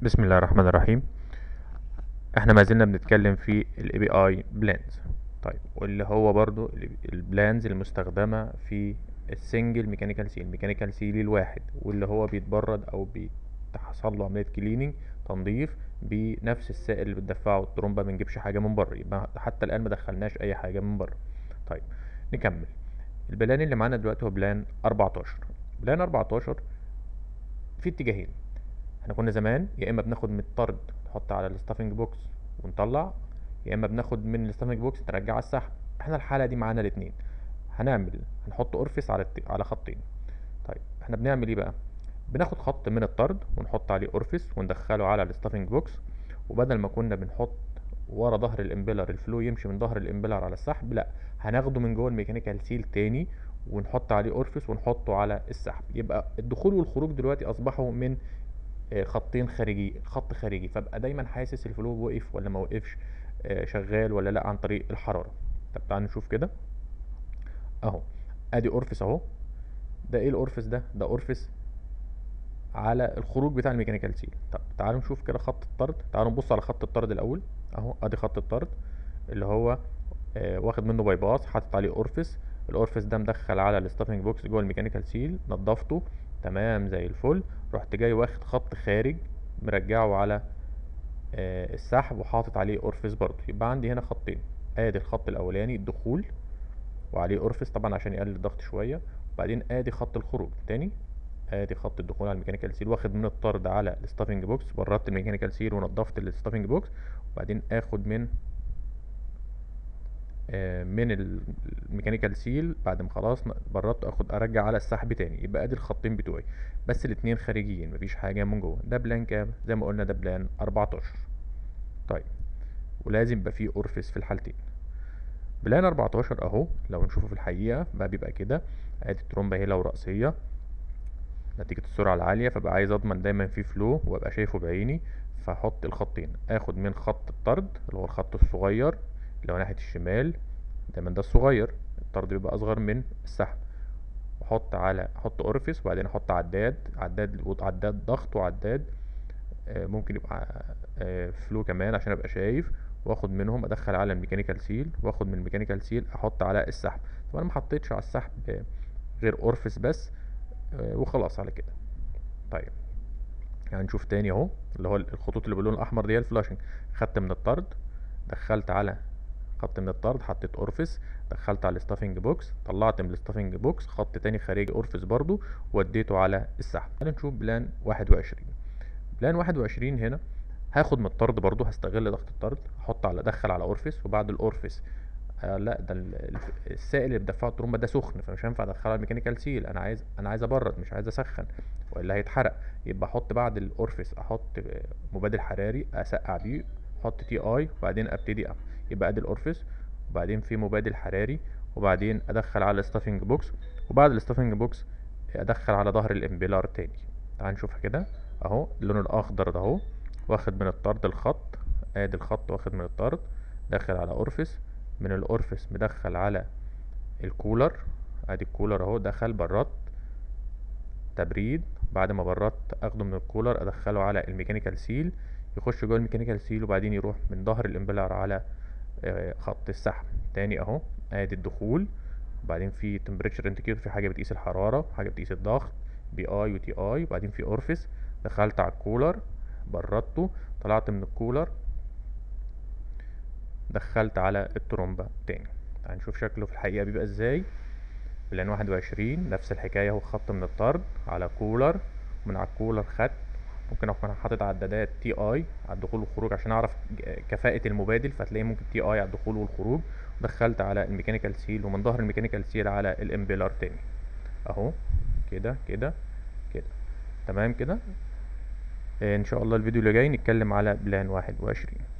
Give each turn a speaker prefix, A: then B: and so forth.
A: بسم الله الرحمن الرحيم احنا ما زلنا بنتكلم في الاي بي اي بلانز طيب واللي هو برضو البلانز المستخدمه في السنجل ميكانيكال سيل ميكانيكال سيل الواحد واللي هو بيتبرد او بيتحصل له عمليه كليننج تنظيف بنفس السائل اللي بتدفعه الترومبه ما نجيبش حاجه من بره يبقى حتى الان ما دخلناش اي حاجه من بره طيب نكمل البلان اللي معانا دلوقتي هو بلان 14 بلان 14 في اتجاهين احنا كنا زمان يا اما بناخد من الطرد نحط على الستافنج بوكس ونطلع يا اما بناخد من الستافنج بوكس نرجع على السحب احنا الحاله دي معانا الاثنين هنعمل هنحط اورفيس على الت... على خطين طيب احنا بنعمل ايه بقى بناخد خط من الطرد ونحط عليه اورفيس وندخله على الستافنج بوكس وبدل ما كنا بنحط ورا ظهر الامبيلر الفلو يمشي من ظهر الامبيلر على السحب لا هناخده من جوه الميكانيكال سيل تاني ونحط عليه اورفيس ونحطه على السحب يبقى الدخول والخروج دلوقتي اصبحوا من خطين خارجي خط خارجي فابقى دايما حاسس الفلو وقف ولا ما وقفش شغال ولا لا عن طريق الحراره طب تعالوا نشوف كده اهو ادي اورفيس اهو ده ايه الاورفيس ده ده اورفيس على الخروج بتاع الميكانيكال سيل طب تعالوا نشوف كده خط الطرد تعالوا نبص على خط الطرد الاول اهو ادي خط الطرد اللي هو آه واخد منه باي باس حاطط عليه اورفيس الاورفيس ده مدخل على الستافنج بوكس جوه الميكانيكال سيل نضفته تمام زي الفل رحت جاي واخد خط خارج مرجعه على آه السحب وحاطط عليه اورفيس برضو يبقى عندي هنا خطين ادي الخط الاولاني الدخول وعليه اورفيس طبعا عشان يقلل الضغط شويه وبعدين ادي خط الخروج تاني ادي خط الدخول على الميكانيكال سيل واخد من الطرد على الستافنج بوكس بردت الميكانيكال سيل ونضفت الستافنج بوكس وبعدين اخد من آه من الميكانيكال سيل بعد ما خلاص بردت اخد ارجع على السحب تاني يبقى ادي الخطين بتوعي بس الاتنين خارجيين مفيش حاجه من جوه ده بلان كام زي ما قلنا ده بلان 14 طيب ولازم يبقى فيه اورفيس في الحالتين بلان 14 اهو لو نشوفه في الحقيقه بقى بيبقى كده ادي الترومبه هي لو راسيه نتيجة السرعة العالية فبقى عايز اضمن دايما في فلو وابقى شايفه بعيني فاحط الخطين اخد من خط الطرد اللي هو الخط الصغير اللي هو ناحية الشمال دايما ده الصغير الطرد بيبقى اصغر من السحب واحط على احط اورفيس وبعدين احط عداد عداد عداد ضغط وعداد آه ممكن يبقى آه فلو كمان عشان ابقى شايف واخد منهم ادخل على الميكانيكال سيل واخد من الميكانيكال سيل احط على السحب طب انا ما حطيتش على السحب غير اورفيس بس وخلاص على كده طيب يعني نشوف تاني اهو اللي هو الخطوط اللي باللون الاحمر دي الفلاشنج خدت من الطرد دخلت على خط من الطرد حطيت اورفيس دخلت على الستافنج بوكس طلعت من الستافنج بوكس خط تاني خارجي اورفيس برضو وديته على السحب تعالى نشوف بلان واحد وعشرين بلان واحد وعشرين هنا هاخد من الطرد برضو هستغل ضغط الطرد احط على ادخل على اورفيس وبعد الاورفيس آه لا ده السائل اللي بدفعه الترومبه ده سخن فمش هينفع ادخله على الميكانيكال سيل انا عايز انا عايز ابرد مش عايز اسخن والا هيتحرق يبقى احط بعد الاورفيس احط مبادل حراري اسقع بيه احط تي اي وبعدين ابتدي أب. يبقى ادي الاورفيس وبعدين في مبادل حراري وبعدين ادخل على الستافنج بوكس وبعد الستافنج بوكس ادخل على ظهر الامبيلر تاني تعال نشوفها كده اهو اللون الاخضر ده اهو واخد من الطرد الخط ادي الخط واخد من الطرد داخل على اورفيس من الاورفيس مدخل على الكولر ادي الكولر اهو دخل بردت تبريد بعد ما بردت اخده من الكولر ادخله على الميكانيكال سيل يخش جوه الميكانيكال سيل وبعدين يروح من ظهر الامبلر على خط السحب تاني اهو ادي الدخول وبعدين في تمبريتشر انديكيتور في حاجه بتقيس الحراره حاجه بتقيس الضغط بي اي وتي اي وبعدين في اورفيس دخلت على الكولر بردته طلعت من الكولر دخلت على الترومبة تاني تعال نشوف شكله في الحقيقة بيبقى ازاي بلان واحد وعشرين نفس الحكاية اهو خط من الطرد على كولر ومن على الكولر خدت ممكن اكون حاطط عدادات تي اي على الدخول والخروج عشان اعرف كفاءة المبادل فتلاقي ممكن تي اي على الدخول والخروج دخلت على الميكانيكال سيل ومن ظهر الميكانيكال سيل على الامبيلر تاني اهو كده كده كده تمام كده ان شاء الله الفيديو اللي جاي نتكلم على بلان واحد وعشرين